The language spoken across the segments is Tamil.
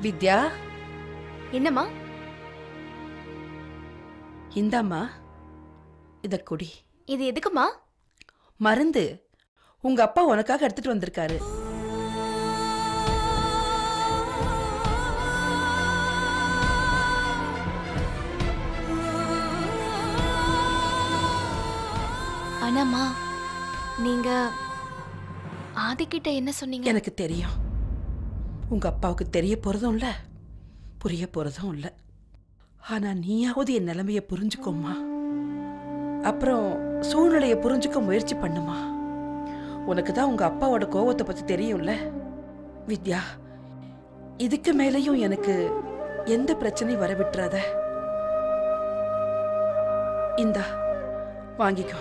வித்யா என்னம்மா இந்தாம்மா இத குடி இது எதுக்குமா மருந்து உங்க அப்பா உனக்காக எடுத்துட்டு வந்திருக்காரு ஆனாம்மா நீங்க ஆதிக்கிட்ட என்ன சொன்னீங்க எனக்கு தெரியும் உங்க அப்பாவுக்கு தெரிய போறதும் இல்ல புரிய போறதும் இல்ல ஆனா நீயாவது என் நிலைமைய புரிஞ்சுக்கோமா அப்புறம் சூழ்நிலைய புரிஞ்சுக்க முயற்சி பண்ணுமா உனக்கு தான் உங்க அப்பாவோட கோவத்தை பத்தி தெரியும்ல வித்யா இதுக்கு மேலேயும் எனக்கு எந்த பிரச்சனையும் வர விட்டுறாத இந்தா வாங்கிக்கோ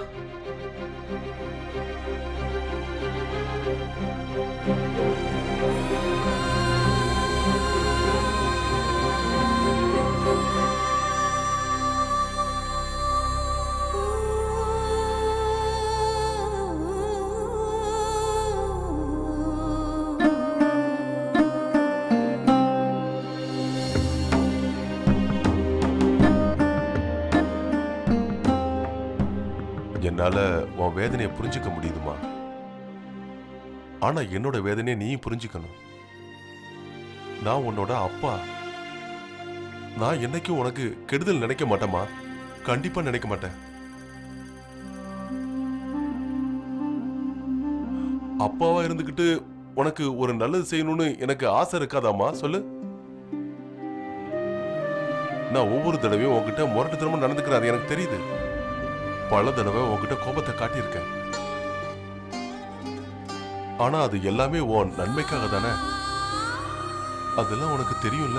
என்னால உன் வேதனையை புரிஞ்சுக்க முடியுதுமா ஆனா என்னோட வேதனையை நீயும் புரிஞ்சுக்கணும் நான் உன்னோட அப்பா நான் என்னைக்கும் உனக்கு கெடுதல் நினைக்க மாட்டேமா கண்டிப்பா நினைக்க மாட்டேன் அப்பாவா இருந்துகிட்டு உனக்கு ஒரு நல்லது செய்யணும்னு எனக்கு ஆசை இருக்காதாம்மா சொல்லு நான் ஒவ்வொரு தடவையும் உன்கிட்ட முரட்டுத்தனமா நடந்துக்கிறேன் அது எனக்கு தெரியுது பல தடவை உன்கிட்ட கோபத்தை காட்டியிருக்கேன் ஆனா அது எல்லாமே உன் நன்மைக்காக தானே அதெல்லாம் உனக்கு தெரியும்ல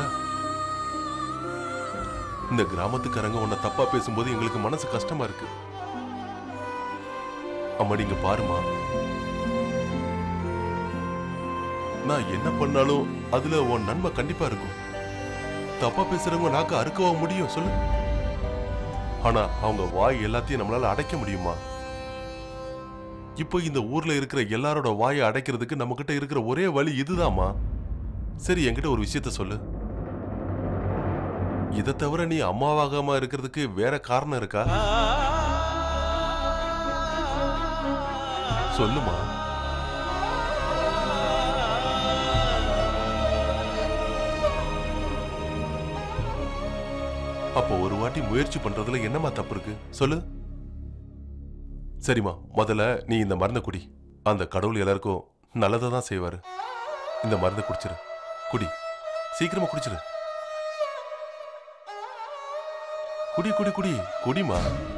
இந்த கிராமத்துக்காரங்க உன்னை தப்பா பேசும்போது எங்களுக்கு மனசு கஷ்டமா இருக்கு அம்மா நீங்க பாருமா நான் என்ன பண்ணாலும் அதுல உன் நன்மை கண்டிப்பா இருக்கும் தப்பா பேசுறவங்க நாக்கு அறுக்கவா முடியும் சொல்லு ஆனா அவங்க வாய் எல்லாத்தையும் நம்மளால அடைக்க முடியுமா இப்போ இந்த ஊர்ல இருக்கிற எல்லாரோட வாயை அடைக்கிறதுக்கு நம்ம கிட்ட இருக்கிற ஒரே வழி இதுதாம்மா சரி என்கிட்ட ஒரு விஷயத்த சொல்லு இதை தவிர நீ அம்மாவாகாம இருக்கிறதுக்கு வேற காரணம் இருக்கா சொல்லுமா அப்போ ஒரு வாட்டி முயற்சி பண்றதுல என்னம்மா தப்பு இருக்கு சொல்லு சரிம்மா முதல்ல நீ இந்த மருந்தை குடி அந்த கடவுள் எல்லாருக்கும் நல்லதை தான் செய்வாரு இந்த மருந்தை குடிச்சிரு குடி சீக்கிரமா குடிச்சிரு குடி குடி குடி குடிமா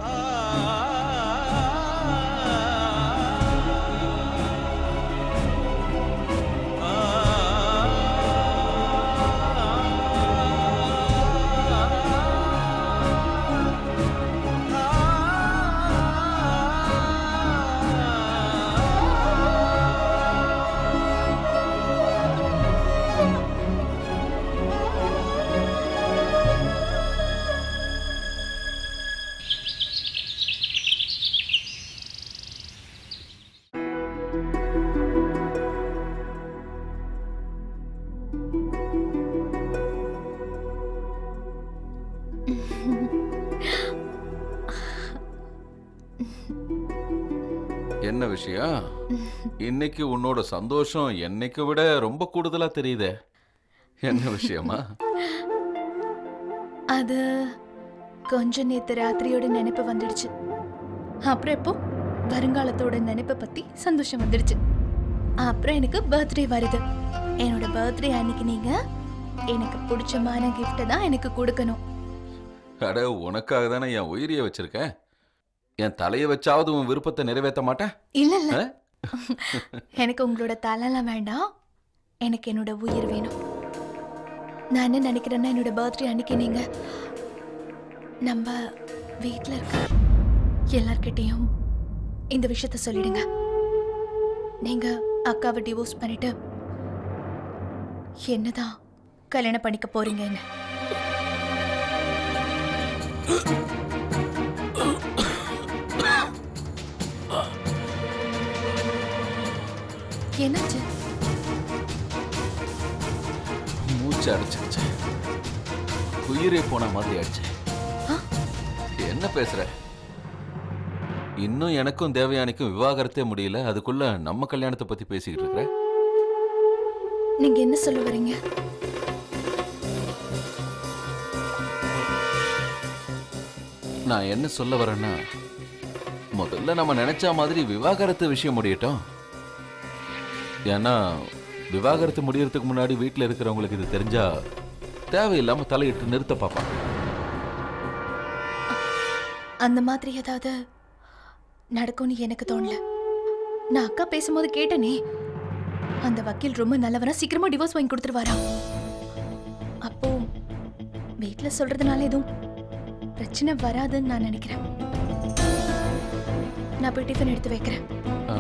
என்ன விஷயம் இன்னைக்கு உன்னோட சந்தோஷம் என்னைக்கு விட ரொம்ப கூடுதலா தெரியுதே என்ன விஷயமா அது கொஞ்ச நேத்து ராத்திரியோட நினைப்பு வந்துடுச்சு அப்புறம் இப்போ வருங்காலத்தோட நினைப்பை பத்தி சந்தோஷம் வந்துடுச்சு அப்புறம் எனக்கு பர்த்டே வருது என்னோட பர்த்டே அன்னைக்கு நீங்க எனக்கு பிடிச்சமான gift தான் எனக்கு கொடுக்கணும் அட உனக்காக தானே என் உயிரிய வச்சிருக்கேன் என் தலையை வச்சாவது உன் விருப்பத்தை நிறைவேற்ற மாட்டேன் இல்ல இல்ல ஆ? எனக்கு உங்களோட தலைலாம் வேண்டாம் எனக்கு என்னோட உயிர் வேணும் நான் என்ன நினைக்கிறேன்னா என்னோட பர்த்டே அன்னைக்கு நீங்க நம்ம வீட்டில் இருக்க எல்லார்கிட்டயும் இந்த விஷயத்த சொல்லிடுங்க நீங்க அக்காவை டிவோர்ஸ் பண்ணிட்டு என்னதான் கல்யாணம் பண்ணிக்க போறீங்கன்னு என்னாச்சு மூச்சு அடைச்சு உயிரே போன மாதிரி ஆயிடுச்சு என்ன பேசுற இன்னும் எனக்கும் தேவயானிக்கும் விவாகரத்தே முடியல அதுக்குள்ள நம்ம கல்யாணத்தை பத்தி பேசிக்கிட்டு இருக்கிற நீங்க என்ன சொல்ல வரீங்க நான் என்ன சொல்ல வரேன்னா முதல்ல நம்ம நினைச்ச மாதிரி விவாகரத்து விஷயம் முடியட்டும் ஏன்னா விவாகரத்து முடியறதுக்கு முன்னாடி வீட்டில் இருக்கிறவங்களுக்கு இது தெரிஞ்சா தேவையில்லாம தலையிட்டு நிறுத்த பார்ப்பாங்க அந்த மாதிரி ஏதாவது நடக்கும்னு எனக்கு தோணல நான் அக்கா பேசும்போது கேட்டனே அந்த வக்கீல் ரொம்ப நல்லவரா சீக்கிரமா டிவோர்ஸ் வாங்கி கொடுத்துருவாரா அப்போ வீட்ல சொல்றதுனால எதுவும் பிரச்சனை வராதுன்னு நான் நினைக்கிறேன் நான் போய் டிஃபன் எடுத்து வைக்கிறேன் ஆ.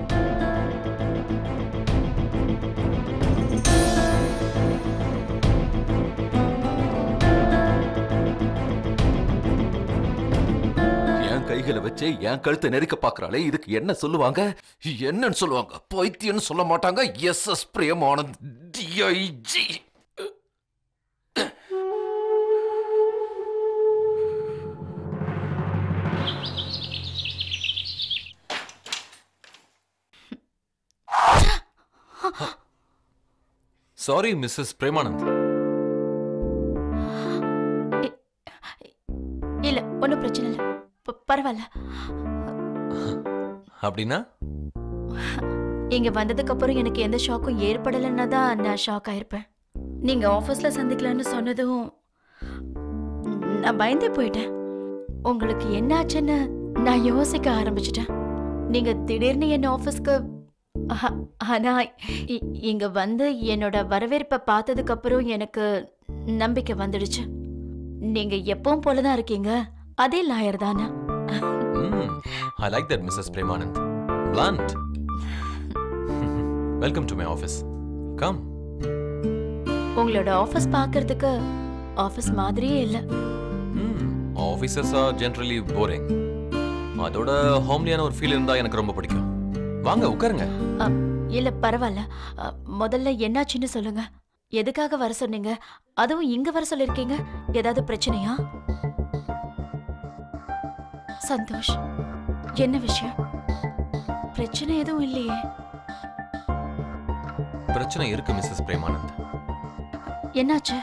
என் கைகளை வச்சு என் கழுத்தை நெருக்க பாக்குறாளே இதுக்கு என்ன சொல்லுவாங்க என்னன்னு சொல்லுவாங்க பைத்தியம்னு சொல்ல மாட்டாங்க yes yes Premanand DIG sorry Mrs Premanand இல்ல ஒன்றும் பிரச்சனை இல்லை பரவாயில்ல அப்படின்னா இங்க வந்ததுக்கு அப்புறம் எனக்கு எந்த ஷாக்கும் ஏற்படலைன்னா தான் நான் ஷாக் ஆயிருப்பேன் நீங்க ஆபீஸ்ல சந்திக்கலாம்னு சொன்னதும் நான் பயந்தே போயிட்டேன் உங்களுக்கு என்னாச்சுன்னு நான் யோசிக்க ஆரம்பிச்சிட்டேன் நீங்க திடீர்னு என் ஆபீஸ்க்கு ஆ- ஆனா இ- இங்க வந்து என்னோட வரவேற்பை பார்த்ததுக்கு அப்புறம் எனக்கு நம்பிக்கை வந்துடுச்சு நீங்க எப்பவும் போலதான் இருக்கீங்க அதே லாயர் தானே I like that Mrs Premanand plant welcome to my office come உங்களோட ஆபீஸ் பார்க்கிறதுக்கு ஆபீஸ் மாதிரியே இல்லை ஆஃபீஸர்ஸ் ஆர் ஜென்ரலி போரிங் அதோட ஹோம்லியான ஒரு ஃபீல் இருந்தா எனக்கு ரொம்ப பிடிக்கும் வாங்க உட்காருங்க அ, இல்ல பரவாயில்ல அ, முதல்ல என்னாச்சுன்னு சொல்லுங்க எதுக்காக வர சொன்னீங்க அதுவும் இங்க வர சொல்லிருக்கீங்க ஏதாவது பிரச்சனையா சந்தோஷ் என்ன விஷயம் பிரச்சனை எதுவும் இல்லையே பிரச்சனை இருக்கு மிஸ்ஸஸ் பிரேமானந்த் என்னாச்சு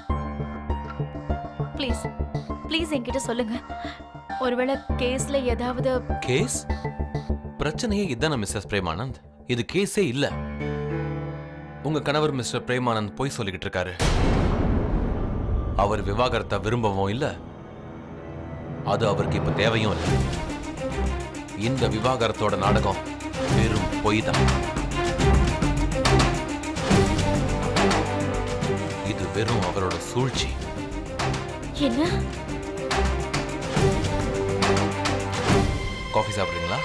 ப்ளீஸ் ப்ளீஸ் என்கிட்ட சொல்லுங்க ஒருவேளை கேஸ்ல ஏதாவது கேஸ் பிரச்சனையே இதானே மிஸ்ஸஸ் பிரேமானந்த் இது கேஸே இல்ல உங்க கணவர் மிஸ்டர் பிரேமானந்த் போய் சொல்லிக்கிட்டு இருக்காரு அவர் விவாகரத்தை விரும்பவும் இல்ல அது அவருக்கு இப்ப தேவையும் இல்லை இந்த விவாகரத்தோட நாடகம் வெறும் பொய் தான் இது வெறும் அவரோட சூழ்ச்சி என்ன காஃபி சாப்பிடுறீங்களா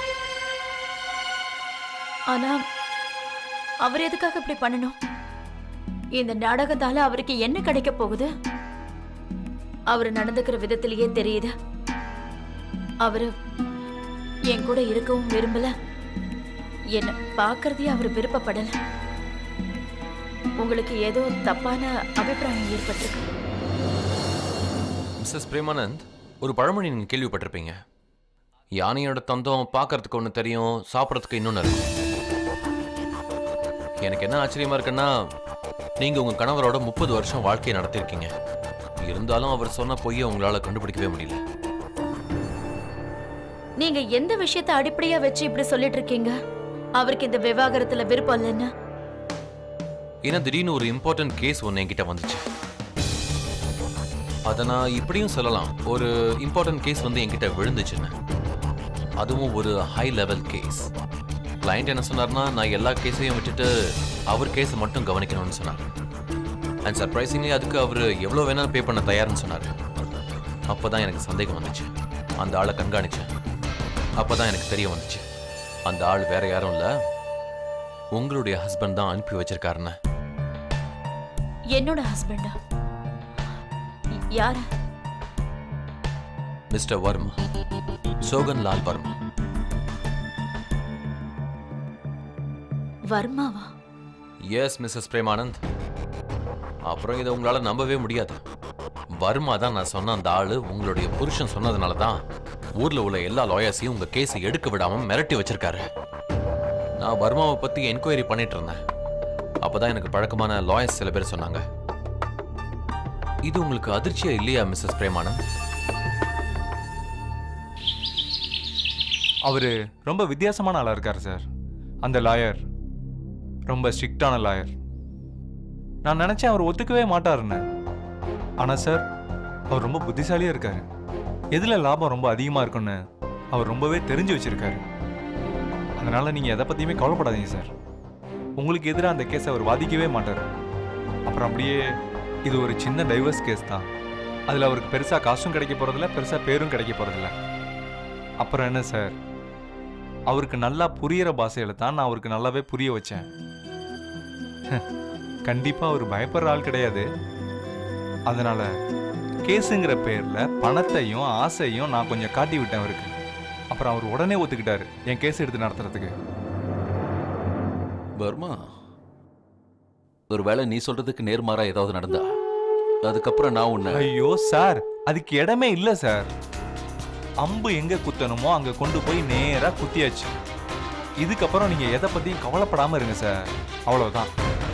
ஆனா அவர் எதுக்காக இப்படி பண்ணணும் இந்த நாடகத்தால அவருக்கு என்ன கிடைக்க போகுது அவர் நடந்துக்கிற விதத்திலேயே தெரியுது அவரு என் கூட இருக்கவும் விரும்பல என்ன பார்க்கறதையே அவர் விருப்பப்படல உங்களுக்கு ஏதோ தப்பான அபிப்பிராயம் ஏற்பட்டிருக்கு மிஸ்ஸஸ் பிரேமானந்த் ஒரு பழமொழி நீங்கள் கேள்விப்பட்டிருப்பீங்க யானையோட தந்தம் பார்க்கறதுக்கு ஒன்று தெரியும் சாப்பிட்றதுக்கு இன்னொன்று இருக்கும் எனக்கு என்ன ஆச்சரியமா இருக்குன்னா நீங்கள் உங்கள் கணவரோட முப்பது வருஷம் வாழ்க்கையை நடத்திருக்கீங்க இருந்தாலும் அவர் சொன்ன பொய்யை உங்களால் கண்டுபிடிக்கவே முடியல நீங்க எந்த விஷயத்தை அடிப்படையா வச்சு இப்படி சொல்லிட்டு இருக்கீங்க அவருக்கு இந்த விவாகரத்துல விருப்பம் இல்லைன்னு ஏன்னா திடீர்னு ஒரு இம்பார்ட்டன்ட் கேஸ் ஒன்று என்கிட்ட வந்துச்சு அதை நான் இப்படியும் சொல்லலாம் ஒரு இம்பார்ட்டன்ட் கேஸ் வந்து என்கிட்ட விழுந்துச்சுன்னு அதுவும் ஒரு ஹை லெவல் கேஸ் கிளையண்ட் என்ன சொன்னார்னா நான் எல்லா கேஸையும் விட்டுட்டு அவர் கேஸை மட்டும் கவனிக்கணும்னு சொன்னார் அண்ட் சர்ப்ரைசிங்லி அதுக்கு அவர் எவ்வளோ வேணாலும் பே பண்ண தயார்னு சொன்னார் அப்போ தான் எனக்கு சந்தேகம் வந்துச்சு அந்த ஆளை கண்காணிச்சேன் அப்போ தான் எனக்கு தெரிய வந்துச்சு அந்த ஆள் வேற யாரும் இல்லை உங்களுடைய ஹஸ்பண்ட் தான் அனுப்பி வச்சிருக்காருன்னு என்னோட ஹஸ்பண்டா யாரு மிஸ்டர் வர்மா சோகன் லால் வர்மா வர்மாவா எஸ் மிஸ்ஸஸ் பிரேமானந்த் அப்புறம் இதை உங்களால் நம்பவே முடியாது வர்மா தான் நான் சொன்ன அந்த ஆளு உங்களுடைய புருஷன் சொன்னதுனால தான் ஊர்ல உள்ள எல்லா லாயர்ஸையும் உங்க கேஸ் எடுக்க விடாம மிரட்டி வச்சிருக்காரு நான் வர்மாவை பத்தி என்கொயரி பண்ணிட்டு இருந்தேன் அப்பதான் எனக்கு பழக்கமான லாயர்ஸ் சில பேர் சொன்னாங்க இது உங்களுக்கு அதிர்ச்சியா இல்லையா மிஸ்ஸஸ் பிரேமானந்த் அவர் ரொம்ப வித்தியாசமான ஆளாக இருக்கார் சார் அந்த லாயர் ரொம்ப ஸ்ட்ரிக்டான லாயர் நான் நினச்சேன் அவர் ஒத்துக்கவே மாட்டாருன்னு ஆனால் சார் அவர் ரொம்ப புத்திசாலியாக இருக்காரு எதில் லாபம் ரொம்ப அதிகமாக இருக்குன்னு அவர் ரொம்பவே தெரிஞ்சு வச்சிருக்காரு அதனால் நீங்கள் எதை பற்றியுமே கவலைப்படாதீங்க சார் உங்களுக்கு எதிராக அந்த கேஸை அவர் வாதிக்கவே மாட்டார் அப்புறம் அப்படியே இது ஒரு சின்ன டைவர்ஸ் கேஸ் தான் அதில் அவருக்கு பெருசாக காசும் கிடைக்க போகிறதில்ல பெருசாக பேரும் கிடைக்க போகிறதில்ல அப்புறம் என்ன சார் அவருக்கு நல்லா புரியிற பாஷையில தான் நான் அவருக்கு நல்லாவே புரிய வச்சேன் கண்டிப்பா அவர் பயப்படுற ஆள் கிடையாது அதனால கேஸுங்கிற பேர்ல பணத்தையும் ஆசையும் நான் கொஞ்சம் காட்டி விட்டேன் அவருக்கு அப்புறம் அவர் உடனே ஒத்துக்கிட்டாரு என் கேஸ் எடுத்து நடத்துறதுக்கு வர்மா ஒருவேளை நீ சொல்றதுக்கு நேர்மாறா ஏதாவது நடந்தா அதுக்கப்புறம் நான் உன்னை ஐயோ சார் அதுக்கு இடமே இல்லை சார் அம்பு எங்க குத்தணுமோ அங்க கொண்டு போய் நேரா குத்தியாச்சு இதுக்கப்புறம் நீங்க எதை பத்தியும் கவலைப்படாம இருங்க சார் அவ்வளவுதான்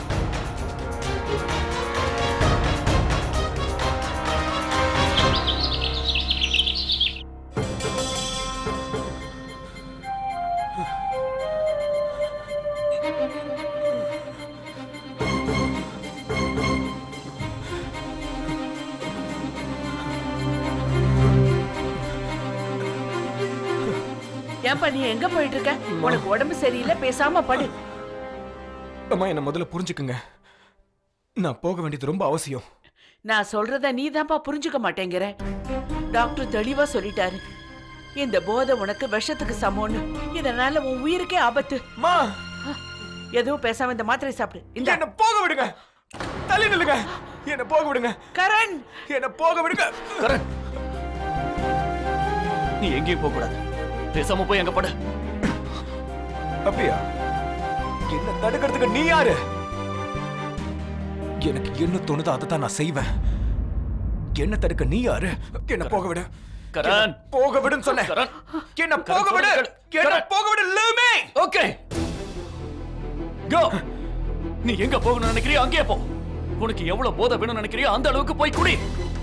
ஏன்பா நீ எங்க போயிட்டு இருக்க உனக்கு உடம்பு சரியில்லை பேசாம படு அம்மா என்ன முதல்ல புரிஞ்சுக்குங்க நான் போக வேண்டியது ரொம்ப அவசியம் நான் சொல்றத நீ தான்ப்பா புரிஞ்சுக்க மாட்டேங்கிற டாக்டர் தெளிவா சொல்லிட்டாரு இந்த போதை உனக்கு விஷத்துக்கு சமம்னு இதனால உன் உயிருக்கே ஆபத்து மா எதுவும் பேசாம இந்த மாத்திரை சாப்பிடு இந்த என்ன போக விடுங்க தள்ளி நில்லுங்க என்ன போக விடுங்க கரண் என்ன போக விடுங்க கரண் நீ எங்கேயும் போக கூடாது பேசாம போய் அங்க படு அப்படியா என்ன தடுக்கிறதுக்கு நீ யாரு எனக்கு என்ன தோணுதோ அதை தான் நான் செய்வேன் என்ன தடுக்க நீ யாரு என்ன போக விடு கரண். என்ன போக விடுன்னு சொன்னேன் கரண். என்ன போக விடு கரண். என்ன போக விடு லூமி ஓகே கோ நீ எங்க போகணும்னு நினைக்கிறியோ அங்கேயே போ உனக்கு எவ்வளவு போதை வேணும்னு நினைக்கிறியோ அந்த அளவுக்கு போய் குடி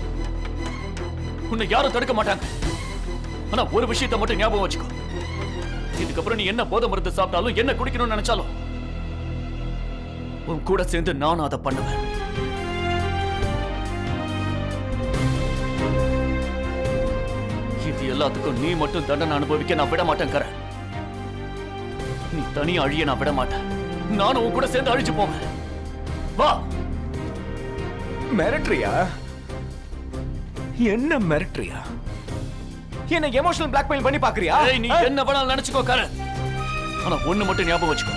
உன்னை யாரும் தடுக்க மாட்டாங்க ஆனா ஒரு விஷயத்தை மட்டும் ஞாபகம் வச்சுக்கோ இதுக்கப்புறம் நீ என்ன போதை மருந்து சாப்பிட்டாலும் என்ன குடிக்கணும்னு நினைச்சாலும் உன் கூட சேர்ந்து நானும் அதை பண்ணுவேன் இது எல்லாத்துக்கும் நீ மட்டும் தண்டனை அனுபவிக்க நான் விட மாட்டேன் கரண் நீ தனியா அழிய நான் விட மாட்டேன் நானும் உன் கூட சேர்ந்து அழிச்சு போவேன் வா மிரட்டுறியா என்ன மிரட்டுறியா என்ன எமோஷனல் பிளாக்மெயில் பண்ணி பாக்குறியா ஏய், நீ என்ன வேணாலும் நினைச்சுக்கோ கரண் ஆனா ஒண்ணு மட்டும் ஞாபகம் வச்சுக்கோ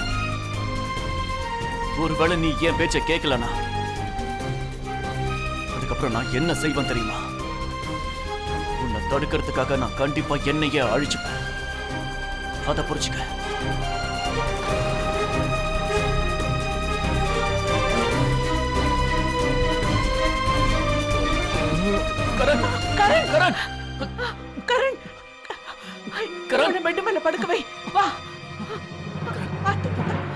ஒருவேளை நீ என் பேச்ச கேட்கலனா அதுக்கப்புறம் நான் என்ன செய்வேன் தெரியுமா உன்னை தடுக்கிறதுக்காக நான் கண்டிப்பா என்னையே அழிச்சுப்பேன் அதை புரிச்சுக்க கரண் கரண் கரண் கரண் கரண். கரண் பெட்டு மேல படுக்க வை வா பார்த்து.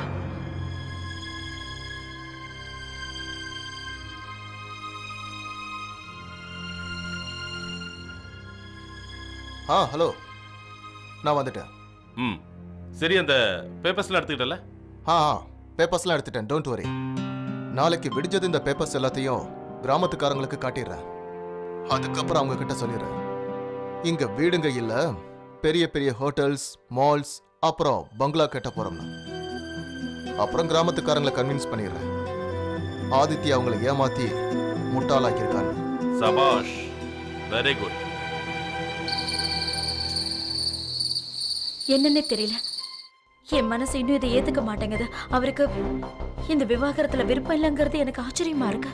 ஆ ஹலோ நான் வந்துட்டேன் ம் சரி அந்த பேப்பர்ஸ்லாம் எடுத்துக்கிட்டல ஆ ஆ பேப்பர்ஸ்லாம் எடுத்துட்டேன் டோன்ட் வரி நாளைக்கு விடிஞ்சது இந்த பேப்பர்ஸ் எல்லாத்தையும் கிராமத்துக்காரங்களுக்கு காட்டிடுறேன் அதுக்கப்புறம் அவங்க கிட்ட சொல்லிடுறேன் இங்க வீடுங்க இல்ல பெரிய பெரிய ஹோட்டல்ஸ் மால்ஸ் அப்புறம் பங்களா கட்ட போறோம்னா அப்புறம் கிராமத்துக்காரங்களை கன்வின்ஸ் பண்ணிடுறேன் ஆதித்யா அவங்கள ஏமாத்தி முட்டாளாக்கியிருக்காங்க சபாஷ் வெரி குட் என்னன்னே தெரியல என் மனசு இன்னும் இதை ஏத்துக்க மாட்டேங்குது அவருக்கு இந்த விவாகரத்துல விருப்பம் இல்லைங்கிறது எனக்கு ஆச்சரியமா இருக்கு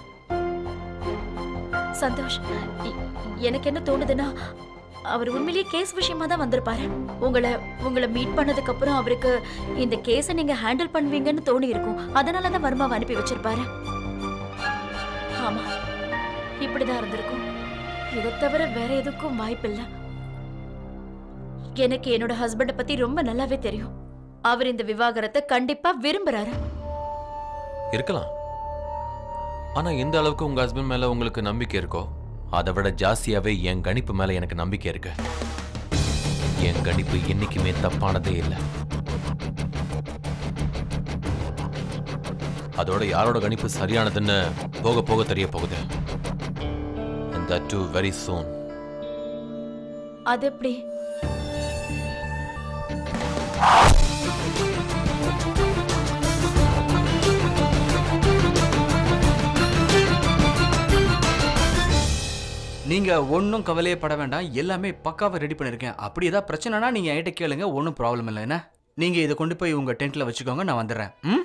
சந்தோஷ் எ- எனக்கு என்ன தோணுதுன்னா அவர் உண்மையிலேயே கேஸ் விஷயமா தான் வந்திருப்பாரு உங்களை உங்களை மீட் பண்ணதுக்கு அப்புறம் அவருக்கு இந்த கேஸை நீங்க ஹேண்டில் பண்ணுவீங்கன்னு தோணி இருக்கும் அதனால தான் வர்மாவை அனுப்பி வச்சிருப்பாரு ஆமா இப்படிதான் இருந்திருக்கும் இதை தவிர வேற எதுக்கும் வாய்ப்பில்லை எனக்கு என்னோட ஹஸ்பண்டை பத்தி ரொம்ப நல்லாவே தெரியும் அவர் இந்த விவாகரத்தை கண்டிப்பா விரும்புறாரு இருக்கலாம் ஆனா எந்த அளவுக்கு உங்க ஹஸ்பண்ட் மேல உங்களுக்கு நம்பிக்கை இருக்கோ அதை விட ஜாஸ்தியாவே என் கணிப்பு மேல எனக்கு நம்பிக்கை இருக்கு என் கணிப்பு என்னைக்குமே தப்பானதே இல்லை அதோட யாரோட கணிப்பு சரியானதுன்னு போக போக தெரிய போகுது and that too very soon அது எப்படி நீங்க ஒன்றும் கவலையே பட வேண்டாம் எல்லாமே பக்காவா ரெடி பண்ணிருக்கேன் அப்படி ஏதாவது பிரச்சனைனா நீங்க என்கிட்ட கேளுங்க ஒன்றும் ப்ராப்ளம் இல்லை என்ன நீங்க இதை கொண்டு போய் உங்க டென்ட்ல வச்சுக்கோங்க நான் வந்துடுறேன் ம்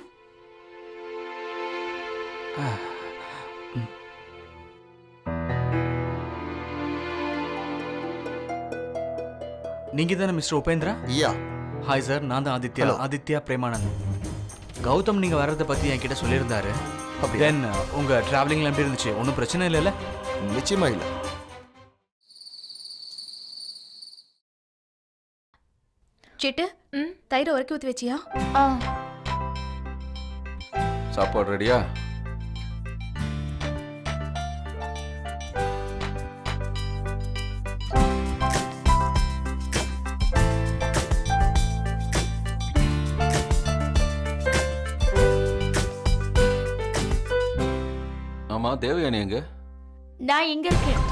ஆ. ம். நீங்க தானே mister Upendra yeah hi sir நான் தான் ஆதித்யா Hello. ஆதித்யா பிரேமானந்த் கௌதம் நீங்க வர்றதை பத்தி என்கிட்ட சொல்லியிருந்தாரு அப்படியா? தென் உங்க டிராவலிங்ல எப்படி இருந்துச்சு ஒன்றும் பிரச்சனை இல்லைல்ல நிச்சயமா இல்லை சிட்டு ம் தயிரை உரக்கி ஊற்றி வச்சியா ஆ சாப்பாடு ரெடியா ஆமா தேவயானி எங்க நான் இங்க இருக்கேன்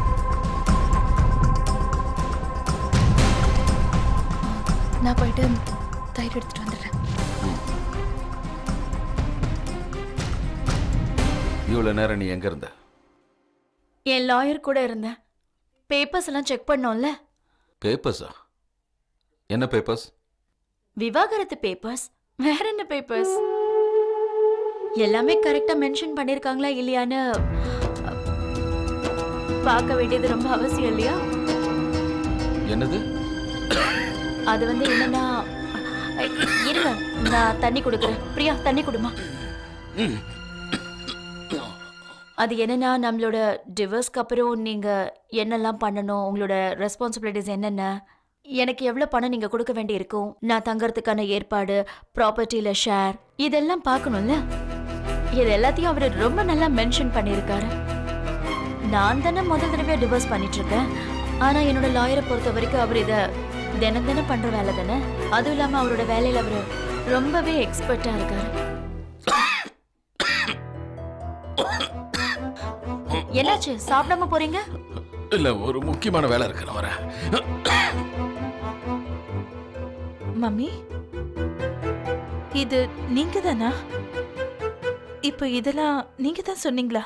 நான் போயிட்டு தயிர் எடுத்துட்டு வந்துடுறேன் இவ்வளவு நேரம் நீ எங்க இருந்த என் லாயர் கூட இருந்தேன் பேப்பர்ஸ் எல்லாம் செக் பண்ணோம்ல பேப்பர்ஸா என்ன பேப்பர்ஸ் விவாகரத்து பேப்பர்ஸ் வேற என்ன பேப்பர்ஸ் எல்லாமே கரெக்டா மென்ஷன் பண்ணிருக்காங்களா இல்லையான்னு அஹ், பார்க்க வேண்டியது ரொம்ப அவசியம் இல்லையா என்னது அது வந்து என்னன்னா அஹ், இருங்க நான் தண்ணி கொடுக்குறேன் பிரியா தண்ணி கொடுமா அது என்னன்னா நம்மளோட டிவோர்ஸ்க்கு அப்புறம் நீங்க என்னெல்லாம் பண்ணணும் உங்களோட ரெஸ்பான்சிபிலிட்டிஸ் என்னென்ன எனக்கு எவ்வளோ பணம் நீங்க கொடுக்க வேண்டி இருக்கும் நான் தங்கறதுக்கான ஏற்பாடு ப்ராப்பர்ட்டியில ஷேர் இதெல்லாம் பார்க்கணும்ல இது எல்லாத்தையும் அவர் ரொம்ப நல்லா மென்ஷன் பண்ணியிருக்காரு நான் தானே முதல் தடவையா டிவோர்ஸ் பண்ணிட்டு இருக்கேன் ஆனா என்னோட லாயரை பொறுத்த வரைக்கும் அவர் இதை தினம் தினம் பண்ற வேலை தானே அதுவும் இல்லாம அவரோட வேலையில அவர் ரொம்பவே எக்ஸ்பர்ட்டா இருக்காரு என்னாச்சு சாப்பிடாம போறீங்க இல்ல ஒரு முக்கியமான வேலை இருக்கு நான் வரேன் மம்மி இது நீங்க தானா இப்போ இதெல்லாம் நீங்க தான் சொன்னீங்களா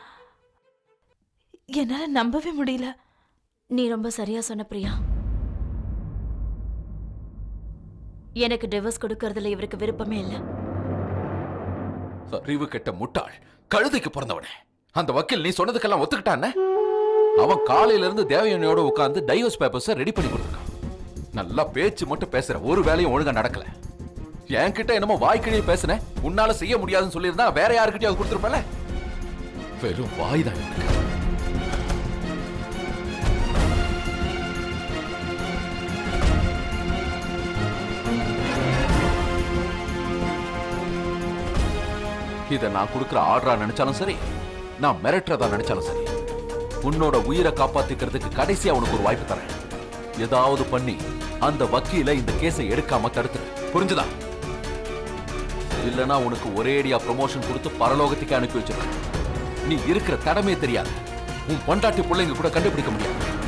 என்னால நம்பவே முடியல நீ ரொம்ப சரியா சொன்ன பிரியா எனக்கு டிவோர்ஸ் கொடுக்கறதுல இவருக்கு விருப்பமே இல்லை அறிவு கெட்ட முட்டாள் கழுதைக்கு பிறந்தவனே அந்த வக்கீல் நீ சொன்னதுக்கெல்லாம் ஒத்துக்கிட்டானே அவன் காலையில இருந்து தேவயானியோட உட்கார்ந்து டைவர்ஸ் பேப்பர்ஸை ரெடி பண்ணி கொடுத்துருக்கான் நல்லா பேச்சு மட்டும் பேசுற ஒரு வேலையும் ஒழுங்கா நடக்கல என்கிட்ட என்னமோ வாய்க்கிழிய பேசுன உன்னால செய்ய முடியாதுன்னு சொல்லியிருந்தா வேற யாருக்கிட்டயாவது கொடுத்துருப்பல வெறும் வாய் தான் இவனுக்கு. இதை நான் கொடுக்குற ஆர்டரா நினைச்சாலும் சரி நான் மிரட்டுறதா நினைச்சாலும் சரி உன்னோட உயிரை காப்பாத்திக்கிறதுக்கு கடைசியா உனக்கு ஒரு வாய்ப்பு தரேன் ஏதாவது பண்ணி அந்த வக்கீல இந்த கேஸை எடுக்காம தடுத்துரு புரிஞ்சுதா இல்லனா உனக்கு ஒரேடியா ப்ரமோஷன் கொடுத்து பரலோகத்துக்கு அனுப்பி வச்சிருக்கேன் நீ இருக்கிற தடமே தெரியாது உன் பொண்டாட்டி பிள்ளைங்க கூட கண்டுபிடிக்க முடியாது